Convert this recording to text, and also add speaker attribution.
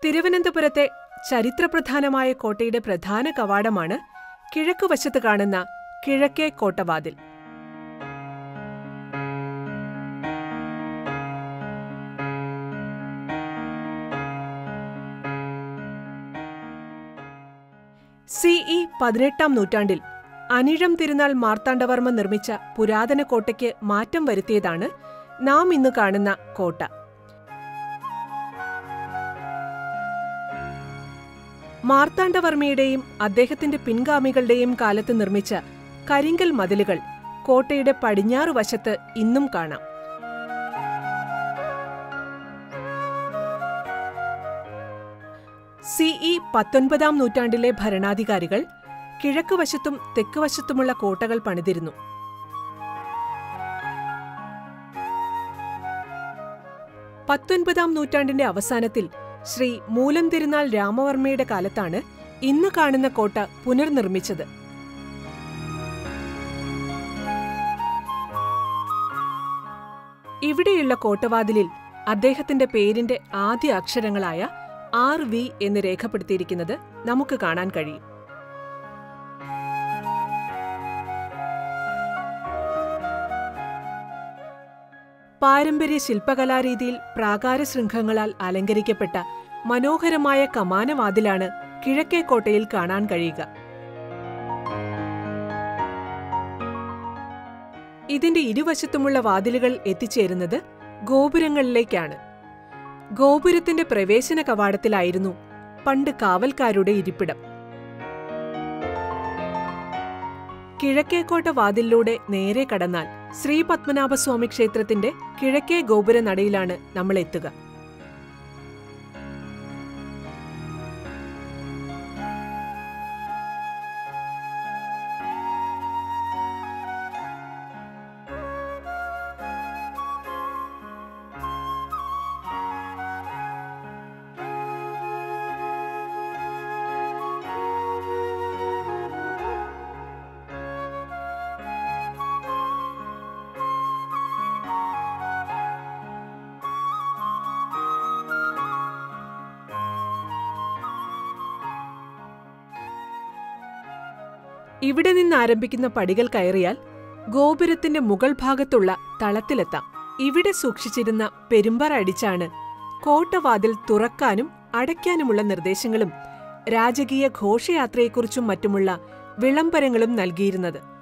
Speaker 1: തിരുവനന്തപുരത്തെ ചരിത്രപ്രധാനമായ കോട്ടയുടെ പ്രധാന കവാടമാണ് കിഴക്കുവശത്ത് കാണുന്ന കിഴക്കേ കോട്ടവാതിൽ സിഇ പതിനെട്ടാം നൂറ്റാണ്ടിൽ അനിഴം തിരുനാൾ മാർത്താണ്ഡവർമ്മ നിർമ്മിച്ച പുരാതന കോട്ടയ്ക്ക് മാറ്റം വരുത്തിയതാണ് നാം ഇന്ന് കാണുന്ന കോട്ട മാർത്താണ്ഡവർമ്മയുടെയും അദ്ദേഹത്തിന്റെ പിൻഗാമികളുടെയും കാലത്ത് നിർമ്മിച്ച കരിങ്കൽ മതിലുകൾ കോട്ടയുടെ പടിഞ്ഞാറ് വശത്ത് ഇന്നും കാണാം സിഇ പത്തൊൻപതാം നൂറ്റാണ്ടിലെ ഭരണാധികാരികൾ കിഴക്കുവശത്തും തെക്കുവശത്തുമുള്ള കോട്ടകൾ പണിതിരുന്നു പത്തൊൻപതാം നൂറ്റാണ്ടിന്റെ അവസാനത്തിൽ ശ്രീ മൂലം തിരുനാൾ രാമവർമ്മയുടെ കാലത്താണ് ഇന്ന് കാണുന്ന കോട്ട പുനർനിർമ്മിച്ചത് ഇവിടെയുള്ള കോട്ടവാതിലിൽ അദ്ദേഹത്തിന്റെ പേരിന്റെ ആദ്യ അക്ഷരങ്ങളായ ആർ വി എന്ന് രേഖപ്പെടുത്തിയിരിക്കുന്നത് നമുക്ക് കാണാൻ കഴിയും പാരമ്പര്യ ശില്പകലാരീതിയിൽ പ്രാകാര ശൃംഖങ്ങളാൽ അലങ്കരിക്കപ്പെട്ട മനോഹരമായ കമാനവാതിലാണ് കിഴക്കേക്കോട്ടയിൽ കാണാൻ കഴിയുക ഇതിന്റെ ഇരുവശത്തുമുള്ള വാതിലുകൾ എത്തിച്ചേരുന്നത് ഗോപുരങ്ങളിലേക്കാണ് ഗോപുരത്തിന്റെ പ്രവേശന കവാടത്തിലായിരുന്നു പണ്ട് കാവൽക്കാരുടെ ഇരിപ്പിടം കിഴക്കേക്കോട്ട വാതിലിലൂടെ നേരെ കടന്നാൽ ശ്രീ പത്മനാഭസ്വാമി ക്ഷേത്രത്തിന്റെ കിഴക്കേ ഗോപുര നടയിലാണ് നമ്മൾ എത്തുക ഇവിടെ നിന്ന് ആരംഭിക്കുന്ന പടികൾ കയറിയാൽ ഗോപുരത്തിന്റെ മുകൾ ഭാഗത്തുള്ള തളത്തിലെത്താം ഇവിടെ സൂക്ഷിച്ചിരുന്ന പെരുമ്പറ അടിച്ചാണ് കോട്ടവാതിൽ തുറക്കാനും അടയ്ക്കാനുമുള്ള നിർദ്ദേശങ്ങളും രാജകീയ ഘോഷയാത്രയെക്കുറിച്ചും മറ്റുമുള്ള വിളംബരങ്ങളും നൽകിയിരുന്നത്